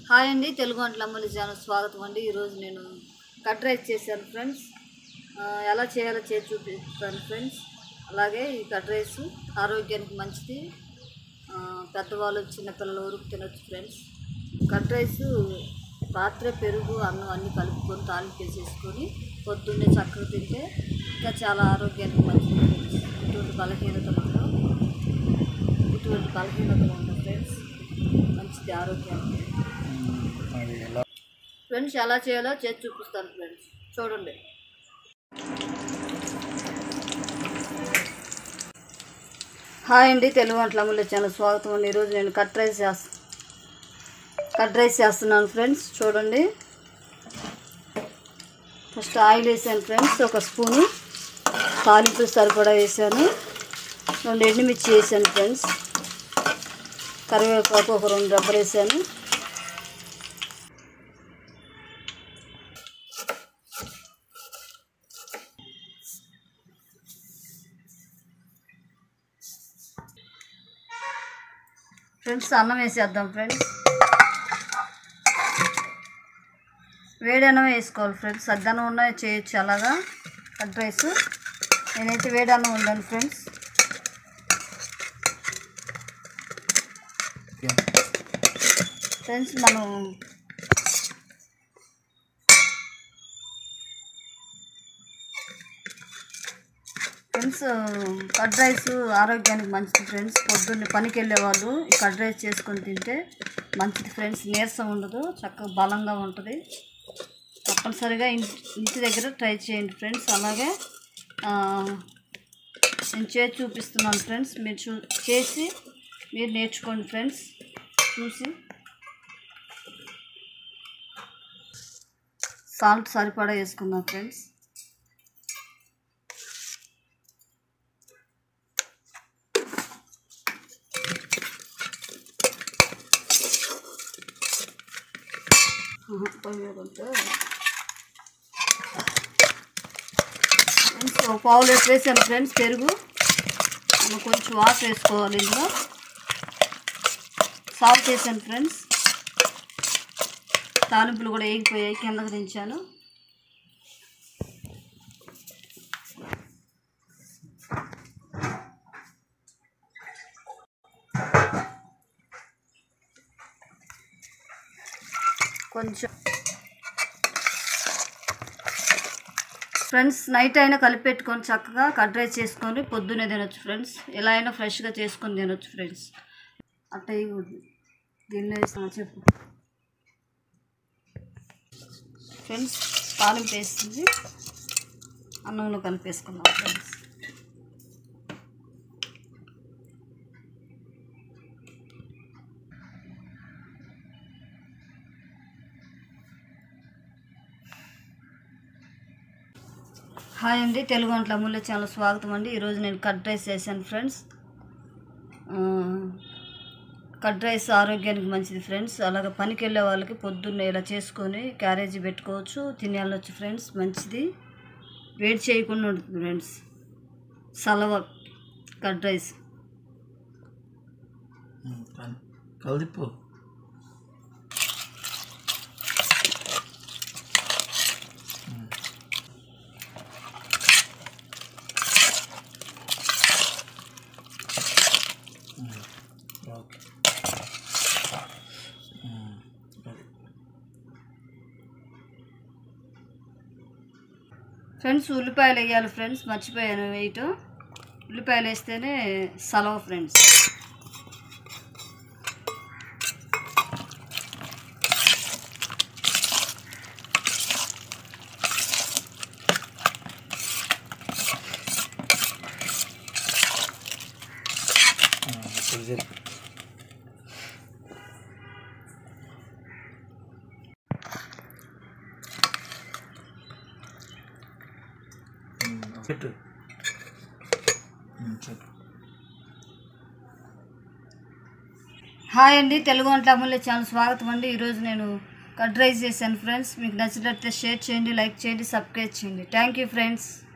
Hi అండి తెలుగు వంటల అమ్మలి channel స్వాగతం అండి ఈరోజు నేను కట్ రైస్ చేశాను ఫ్రెండ్స్ ఆ, ఎలా చేయాలో చేసి చూపిస్తాను ఫ్రెండ్స్ అలాగే ఈ కట్ రైస్ ఆరోగ్యానికి మంచిది ఆ, పెద్దవాళ్ళు చిన్నపిల్లలు ఊరుకు తినొచ్చు ఫ్రెండ్స్ కట్ రైస్ రాత్రే పెరుగు అన్నం అన్నీ కలుపుకొని తాలింపు వేసేసుకొని పొద్దున్నే చక్కగా తింటే ఇంకా చాలా ఆరోగ్యానికి మంచిది ఫ్రెండ్స్ ఇటువంటి బలహీనతలు ఉండవు ఇటువంటి బలహీనతలు ఉండవు ఫ్రెండ్స్ మంచిది ఆరోగ్యానికి అది ఎలా ఫ్రెండ్స్ ఎలా చేయాలో చేసి చూపిస్తాను ఫ్రెండ్స్ చూడండి హాయ్ అండి తెలుగు వంటల అమూల్య ఛానల్ స్వాగతం అండి ఈరోజు నేను కట్ రైస్ చేస్తా కట్ రైస్ చేస్తున్నాను ఫ్రెండ్స్ చూడండి ఫస్ట్ ఆయిల్ వేసాను ఫ్రెండ్స్ ఒక స్పూను తాలింపు సరిపడా వేసాను రెండు ఎండుమిర్చి వేసాను ఫ్రెండ్స్ కరివేపాకు ఒక రెండు డబ్బలు వేసాను ఫ్రెండ్స్ అన్నం వేసేద్దాం ఫ్రెండ్స్ వేడన్నం వేసుకోవాలి ఫ్రెండ్స్ సద్దన్నం ఉన్నా చేయొచ్చు అలాగా కట్ రైస్ నేనైతే వేడన్నం ఉండాను ఫ్రెండ్స్ ఫ్రెండ్స్ మనం ఫ్రెండ్స్ కట్ రైస్ ఆరోగ్యానికి మంచిది ఫ్రెండ్స్ పొద్దున్నే పనికి వెళ్ళే వాళ్ళు ఈ కట్ రైస్ చేసుకొని తింటే మంచిది ఫ్రెండ్స్ నీరసం ఉండదు చక్కగా బలంగా ఉంటుంది తప్పనిసరిగా ఇంటి ఇంటి దగ్గర ట్రై చేయండి ఫ్రెండ్స్ అలాగే ఆ, నేను చేసి చూపిస్తున్నాను ఫ్రెండ్స్ మీరు చూ చేసి మీరు నేర్చుకోండి ఫ్రెండ్స్ చూసి సాల్ట్ సరిపడా వేసుకుందాం ఫ్రెండ్స్ పోయకుంటే ఫ్రెండ్స్ ఒక పావు లీటర్ వేసాను ఫ్రెండ్స్ పెరుగు మనం కొంచెం వాటర్ వేసుకోవాలి ఇందులో సాల్ట్ వేసాను ఫ్రెండ్స్ తాలింపులు కూడా వేగిపోయాయి కిందకు దించాను కొంచెం ఫ్రెండ్స్ నైట్ అయినా కలిపెట్టుకొని చక్కగా కట్ రైస్ చేసుకొని పొద్దున్నే తినొచ్చు ఫ్రెండ్స్ ఎలా అయినా ఫ్రెష్గా చేసుకొని తినొచ్చు ఫ్రెండ్స్ అట్ట ఇవ్వద్దు దీనిలో వేసిన చెప్పు ఫ్రెండ్స్ తాలింపు వేస్తుంది అన్నంలో కలిపేసుకున్నాం ఫ్రెండ్స్ హాయ్ అండి తెలుగు వంటల అమూల్య ఛానల్ స్వాగతం అండి ఈరోజు నేను కట్ రైస్ చేశాను ఫ్రెండ్స్ ఆ, కట్ రైస్ ఆరోగ్యానికి మంచిది ఫ్రెండ్స్ అలాగే పనికి వెళ్ళే వాళ్ళకి పొద్దున్నే ఇలా చేసుకొని క్యారేజీ పెట్టుకోవచ్చు తినేళ్ళొచ్చు ఫ్రెండ్స్ మంచిది వేడి చేయకుండా ఉంటుంది ఫ్రెండ్స్ సలవ కట్ రైస్ ఉమ్, కల్- కలిపు ఉమ్, ఓకే ఉమ్, అది. ఫ్రెండ్స్ ఉల్లిపాయలు వేయాలి ఫ్రెండ్స్ మర్చిపోయాను వేయటం ఉల్లిపాయలు వేస్తేనే సలవ ఫ్రెండ్స్ ఉమ్, ఇప్పుడు చెప్పు ఉమ్, పెట్టు ఉమ్, చెప్పు హాయ్ అండి తెలుగు వంటల అమూల్య ఛానల్ స్వాగతం అండి ఈరోజు నేను కట్ రైస్ చేశాను ఫ్రెండ్స్ మీకు నచ్చినట్లయితే షేర్ చేయండి లైక్ చేయండి సబ్స్క్రైబ్ చేయండి థ్యాంక్ యూ ఫ్రెండ్స్